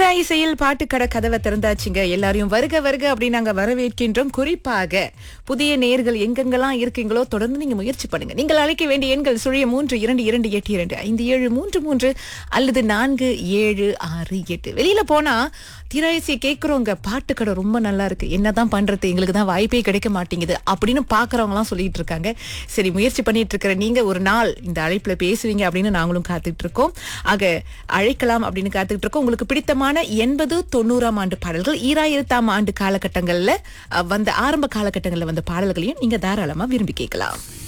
தீராயிசையில் பாட்டுக்கடை கதவை திறந்தாச்சுங்க எல்லாரையும் வருக வருக அப்படின்னு நாங்க வரவேற்கின்றோம் குறிப்பாக புதிய நேர்கள் எங்கெங்கெல்லாம் இருக்கீங்களோ தொடர்ந்து நீங்க முயற்சி பண்ணுங்க நீங்கள் அழைக்க வேண்டிய எண்கள் சுழிய மூன்று இரண்டு இரண்டு எட்டு இரண்டு ஐந்து ஏழு மூன்று மூன்று அல்லது நான்கு ஏழு ஆறு எட்டு வெளியில போனா தீராயிசை கேட்குறவங்க பாட்டுக்கடை ரொம்ப நல்லா இருக்கு என்னதான் பண்றது எங்களுக்கு தான் வாய்ப்பே கிடைக்க மாட்டேங்குது அப்படின்னு பாக்குறவங்க எல்லாம் சொல்லிட்டு இருக்காங்க சரி முயற்சி பண்ணிட்டு இருக்கிற நீங்க ஒரு நாள் இந்த அழைப்புல பேசுவீங்க அப்படின்னு நாங்களும் காத்துட்டு இருக்கோம் ஆக அழைக்கலாம் அப்படின்னு காத்துட்டு இருக்கோம் உங்களுக்கு பிடித்தமான எண்பது தொண்ணூறாம் ஆண்டு பாடல்கள் ஈராயிரத்தாம் ஆண்டு காலகட்டங்கள்ல அஹ், வந்த ஆரம்ப காலகட்டங்கள்ல வந்த பாடல்களையும் நீங்க தாராளமா விரும்பி கேட்கலாம்